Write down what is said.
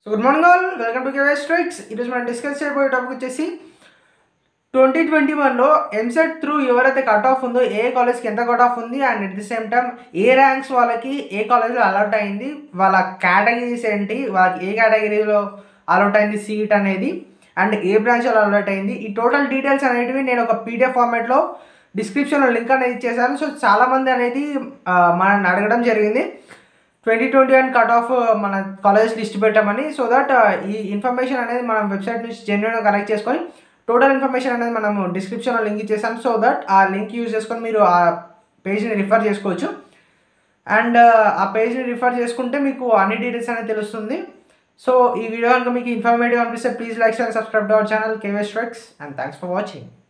so good morning all welcome to KY strikes ఈరోజు మనం discuss చేయబోయే టాపిక్ వచ్చేసి ట్వంటీ ట్వంటీ వన్లో ఎంసెట్ త్రూ ఎవరైతే కట్ ఆఫ్ ఉందో ఏ కాలేజ్కి ఎంత కట్ ఆఫ్ ఉంది and at the same time ఏ ర్యాంక్స్ వాళ్ళకి ఏ కాలేజ్లో అలర్ట్ అయింది వాళ్ళ కేటగిరీస్ ఏంటి వాళ్ళకి ఏ కేటగిరీలో అలర్ట్ అయింది సీట్ అనేది అండ్ ఏ బ్రాంచ్లో అలర్ట్ అయింది ఈ టోటల్ డీటెయిల్స్ అనేటివి నేను ఒక పీడిఎఫ్ ఫార్మాట్లో డిస్క్రిప్షన్లో లింక్ అనేది ఇచ్చేసాను సో చాలామంది అనేది ఆ, మనల్ని అడగడం జరిగింది twenty twenty one cut off మన కాలేజ్ లిస్ట్ పెట్టామని సో దట్ ఈ ఇన్ఫర్మేషన్ అనేది మనం వెబ్సైట్ నుంచి జెన్యున్గా కనెక్ట్ చేసుకొని టోటల్ ఇన్ఫర్మేషన్ అనేది మనము డిస్క్రిప్షన్లో లింక్ ఇచ్చేసాం సో దట్ ఆ లింక్ యూజ్ చేసుకొని మీరు ఆ పేజ్ని రిఫర్ చేసుకోవచ్చు అండ్ ఆ పేజ్ని రిఫర్ చేసుకుంటే మీకు అన్ని డీటెయిల్స్ అనేది తెలుస్తుంది సో ఈ వీడియో కనుక మీకు ఇన్ఫర్మేటివ్ అనిపిస్తే please like and subscribe to our channel KV strikes and thanks for watching